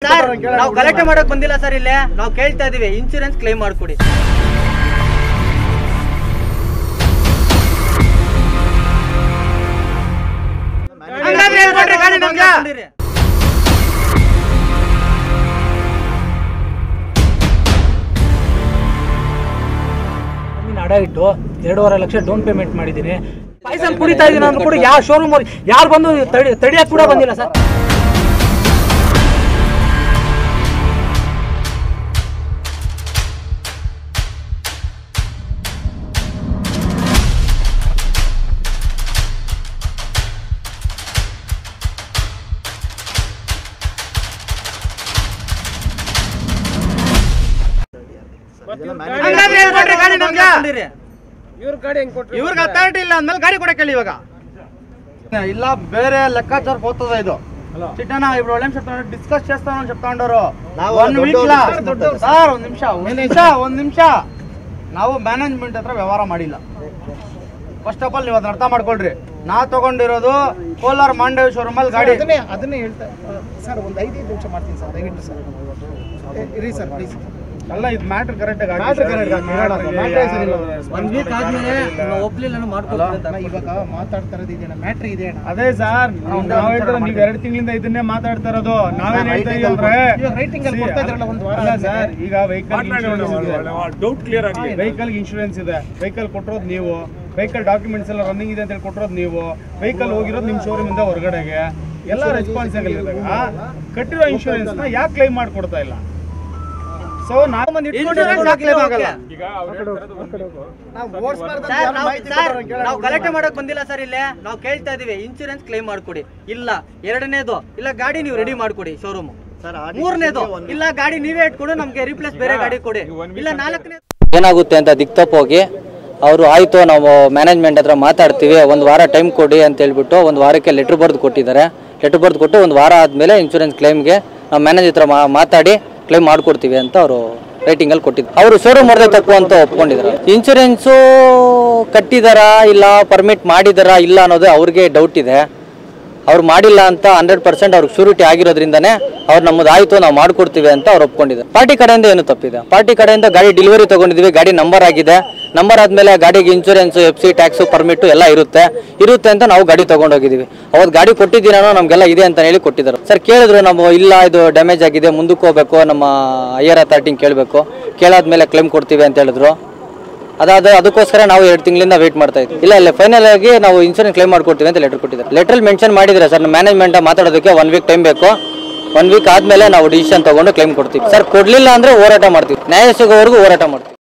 Sir ನಾವು ಗಲಾಟೆ ಮಾಡಕ್ ಬಂದಿಲ್ಲ ಸರ್ ಇಲ್ಲೇ ನಾವು ಕೇಳ್ತಾ ಇದೀವಿ ಇನ್ಶೂರೆನ್ಸ್ ಕ್ಲೈಮ್ ಮಾಡ್ಕೊಡಿ ಹಂಗಾದ್ರೆ ಹೇಳ್ಕೊಡ್ರಿ ಗಾಡಿ ನಮ್ಗೆ. ಜಮೀನು ಅಡ ಇಟ್ಟು ಎರಡೂವರೆ ಲಕ್ಷ ಡೌನ್ ಪೇಮೆಂಟ್ ಮಾಡಿದ್ದೀನಿ ಪಾಯ್ಸನ್ ಕುಡಿತಾ ಇದೀನಿ ಅಂದ್ರೂ ಕೂಡ ಯಾವ ಶೋರೂಮ್ ಅವ್ರು ಯಾರು ಬಂದು ತಡಿ ತಡಿಯಕ್ಕೆ ಕೂಡ ಬಂದಿಲ್ಲ ಸರ್ ಹಂಗಾದ್ರೆ ಹೇಳ್ಕೊಡ್ರಿ ಗಾಡಿ ನಮ್ಗೆ. ಇವ್ರಿಗೆ ಅಥಾರಿಟಿ ಇಲ್ಲ ಅಂದ್ಮೇಲೆ ಗಾಡಿ ಕೊಡಕ್ಕೆ ಹೇಳಿ ಇವಾಗ ಇಲ್ಲ ಬೇರೆ ಲೆಕ್ಕಾಚಾರ ಹೋಗ್ತದ ಇದು ಚಿಟ್ಟನ ఇప్పుడు ಒಳ್ಳೆ ನಿಮಿಷ ಡಿಸ್ಕಸ್ చేస్తాను అని చెప్తాండారు వన్ వీక్ లా ಸರ್ ಒಂದ್ ನಿಮಿಷ ಒಂದ್ ನಿಮಿಷ ಒಂದ್ ನಿಮಿಷ ನಾವು ಮ್ಯಾನೇಜ್ಮೆಂಟ್ ಹತ್ರ ವ್ಯವಹಾರ ಮಾಡಿಲ್ಲ ಫಸ್ಟ್ ಆಫ್ ಆಲ್ ನೀವು ಅದನ್ನ ಅರ್ಥ ಮಾಡ್ಕೊಳ್ರಿ ನಾ ತಗೊಂಡಿರೋದು ಕೋಲಾರ ಮಾಂಡವ ಶೋರೂಮ್ ಅಲ್ಲಿ ಗಾಡಿ ಅದನ್ನೇ ಅದನ್ನೇ ಹೇಳ್ತಾ ಸರ್ ಒಂದು ಐದೈದು ನಿಮಿಷ ಮಾಡ್ತೀನಿ ಸರ್ ದಯವಿಟ್ಟು ಸರ್ ಏ, ಇರಿ ಸರ್ ಪ್ಲೀಸ್ ಅಲ್ಲ ಇದು ಮ್ಯಾಟರ್ ಕರೆಕ್ಟ್ ಆಗಿ Matter correct ಆಗಿ ಹೇಳೋಣ. Matter ಸರಿ ಇಲ್ಲ. ಒಂದ್ ವೀಕ್ ಆದ್ಮೇಲೆ ಒಪ್ಲಿಲ್ಲ ಅಣ್ಣ, ಇವಾಗ ಮಾತಾಡ್ತಾ ಇರೋದು ಇದೆಯಣ್ಣ ಮ್ಯಾಟ್ರ್ ಇದೆ ಅಣ್ಣ ಅದೇ ಸರ್ ನಾವ್ ಹೇಳ್ತಾರೆ ನೀವು ಎರಡು ತಿಂಗಳಿಂದ ಇದನ್ನೇ ಮಾತಾಡ್ತಾ ಇರೋದು ನಾವೇನ್ ಹೇಳ್ತಾ ಇದೀವಿ ಅಂದ್ರೆ ಇವಾಗ ರೈಟಿಂಗ್ ಅಲ್ಲಿ ಕೊಡ್ತಾ ಇದ್ರಲ್ಲ ಒಂದು ವಾರ ಅಲ್ಲ ಆದ್ಮೇಲೆ. ಸರ್ ಈಗ ವೆಹಿಕಲ್ ಡೌಟ್ ಕ್ಲಿಯರ್ ಆಗಿ ವೆಹಿಕಲ್ ಇನ್ಶೂರೆನ್ಸ್ ಇದೆ ವೆಹಿಕಲ್ ಕೊಟ್ಟಿರೋದು ನೀವು ವೆಹಿಕಲ್ ಡಾಕ್ಯುಮೆಂಟ್ಸ್ ಎಲ್ಲ ರನ್ನಿಂಗ್ ಇದೆ ಅಂತ ಹೇಳಿ ಕೊಟ್ಟಿರೋದು ನೀವು ವೆಹಿಕಲ್ ಹೋಗಿರೋದು ನಿಮ್ ಶೋರೂಮ್ ಇಂದ ಹೊರಗಡೆಗೆ ಎಲ್ಲ ರೆಸ್ಪಾನ್ಸಿಬಲ್ ಇದ್ದಾಗ ಕಟ್ಟಿರೋ ಇನ್ಶೂರೆನ್ಸ್ ನ ಯಾಕೆ ಕ್ಲೈಮ್ ಮಾಡ್ಕೊಡ್ತಾ ಇಲ್ಲ ಸೊ ನಾವು ಇನ್ಶೂರೆನ್ಸ್ ಹಾಕ್ಲೇಬೇಕು ಆಗಲ್ಲ ನಾವು ಓಡಿಸ್ಬಾರ್ದು ಅಂತ ಸರ್ ಯಾರು ನಾವು ಮಾಹಿತಿ ಸರ್ ಕೊಟ್ಟವ್ರು ಕೇಳೋಣ. ನಾವು ಗಲಾಟೆ ಮಾಡಕ್ ಬಂದಿಲ್ಲ ಸರ್ ಇಲ್ಲೇ ನಾವು ಕೇಳ್ತಾ ಇದೀವಿ ಇನ್ಶೂರೆನ್ಸ್ ಕ್ಲೈಮ್ ಮಾಡ್ಕೊಡಿ ಇಲ್ಲ ಎರಡನೇದು ಇಲ್ಲ ಗಾಡಿ ನೀವು ರೆಡಿ ಮಾಡ್ಕೊಡಿ ಶೋರೂಮ್ ಮೂರನೇದು ಇಲ್ಲ ಗಾಡಿ ನೀವೇ ಇಟ್ಕೊಂಡು ನಮ್ಗೆ ರಿಪ್ಲೇಸ್ ಬೇರೆ ಗಾಡಿ ಕೊಡಿ ಇಲ್ಲ ನಾಲ್ಕನೇ ಏನಾಗುತ್ತೆ ಅಂತ ದಿಕ್ತಪ್ಪೋಗಿ ಅವರು ಆಯಿತು ನಾವು ಮ್ಯಾನೇಜ್ಮೆಂಟ್ ಹತ್ರ ಮಾತಾಡ್ತೀವಿ ಒಂದು ವಾರ ಟೈಮ್ ಕೊಡಿ ಅಂತ ಹೇಳ್ಬಿಟ್ಟು ಒಂದು ವಾರಕ್ಕೆ ಲೆಟ್ರ್ ಬರೆದು ಕೊಟ್ಟಿದ್ದಾರೆ ಲೆಟ್ರ್ ಬರೆದು ಕೊಟ್ಟು ಒಂದು ವಾರ ಆದಮೇಲೆ ಇನ್ಶೂರೆನ್ಸ್ ಕ್ಲೈಮ್ಗೆ ನಾವು ಮ್ಯಾನೇಜರ್ ಹತ್ರ ಮಾ- ಮಾತಾಡಿ ಕ್ಲೈಮ್ ಮಾಡ್ಕೊಡ್ತೀವಿ ಅಂತ ಅವರು ರೈಟಿಂಗಲ್ಲಿ ಕೊಟ್ಟಿದ್ರು ಅವರು ಶೋರೂಮ್ ಮಾಡಿದ್ರೆ ತಪ್ಪು ಅಂತ ಒಪ್ಕೊಂಡಿದ್ರು ಇನ್ಶೂರೆನ್ಸು ಕಟ್ಟಿದಾರಾ ಇಲ್ಲ ಪರ್ಮಿಟ್ ಮಾಡಿದಾರಾ ಇಲ್ಲ ಅನ್ನೋದು ಅವ್ರಿಗೆ ಡೌಟ್ ಇದೆ ಅವ್ರು ಮಾಡಿಲ್ಲ ಅಂತ ಹಂಡ್ರೆಡ್ ಪರ್ಸೆಂಟ್ ಅವ್ರಿಗೆ ಶೂರಿಟಿ ಆಗಿರೋದ್ರಿಂದನೇ ಅವ್ರು ನಮ್ಮದು ಆಯಿತು ನಾವು ಮಾಡ್ಕೊಡ್ತೀವಿ ಅಂತ ಅವ್ರು ಒಪ್ಕೊಂಡಿದ್ದಾರೆ ಪಾರ್ಟಿ ಕಡೆಯಿಂದ ಏನು ತಪ್ಪಿದೆ ಪಾರ್ಟಿ ಕಡೆಯಿಂದ ಗಾಡಿ ಡೆಲಿವರಿ ತಗೊಂಡಿದ್ವಿ ಗಾಡಿ ನಂಬರ್ ಆಗಿದೆ ನಂಬರ್ ಆದಮೇಲೆ ಗಾಡಿಗೆ insurance F C tax permit ಎಲ್ಲ ಇರುತ್ತೆ ಇರುತ್ತೆ ಅಂತ ನಾವು ಗಾಡಿ ತಗೊಂಡೋಗಿದ್ದೀವಿ ಅವತ್ತು ಗಾಡಿ ಕೊಟ್ಟಿದ್ದೀನೋ ನಮಗೆಲ್ಲ ಇದೆ ಅಂತ ಹೇಳಿ ಕೊಟ್ಟಿದ್ದಾರೆ ಸರ್ ಕೇಳಿದ್ರು ನಾವು ಇಲ್ಲ ಇದು ಡ್ಯಾಮೇಜ್ ಆಗಿದೆ ಮುಂದಕ್ಕೆ ಹೋಗ್ಬೇಕು ನಮ್ಮ ಐಯರ್ ಅಥಾರಿಟಿಂಗ್ ಕೇಳಬೇಕು ಕೇಳಾದ್ಮೇಲೆ ಕ್ಲೇಮ್ ಕೊಡ್ತೀವಿ ಅಂತ ಹೇಳಿದ್ರು ಅದಾದ ಅದಕ್ಕೋಸ್ಕರ ನಾವು ಎರಡು ತಿಂಗಳಿಂದ ವೇಟ್ ಮಾಡ್ತಾ ಇದ್ವಿ ಇಲ್ಲ ಇಲ್ಲ ಫೈನಲ್ ಆಗಿ ನಾವು ಇನ್ಶೂರೆನ್ಸ್ ಕ್ಲೈಮ್ ಮಾಡ್ಕೊಡ್ತೀವಿ ಅಂತ ಲೆಟರ್ ಕೊಟ್ಟಿದ್ದಾರೆ ಲೆಟ್ರಲ್ಲಿ ಮೆನ್ಷನ್ ಮಾಡಿದ್ರೆ ಸರ್ ಮ್ಯಾನೇಜ್ಮೆಂಟ್ ಮಾತಾಡೋದಕ್ಕೆ ಒನ್ ವೀಕ್ ಟೈಮ್ ಬೇಕು ಒನ್ ವೀಕ್ ಆದ್ಮೇಲೆ ನಾವು ಡಿಸಿಷನ್ ತಗೊಂಡು ಕ್ಲೈಮ್ ಕೊಡ್ತೀವಿ ಸರ್ ಕೊಡ್ಲಿಲ್ಲ ಅಂದ್ರೆ ಹೋರಾಟ ಮಾಡ್ತೀವಿ ನ್ಯಾಯ ಸಿಗೋವರೆಗೂ ಹೋರಾಟ ಮಾಡ್ತೀವಿ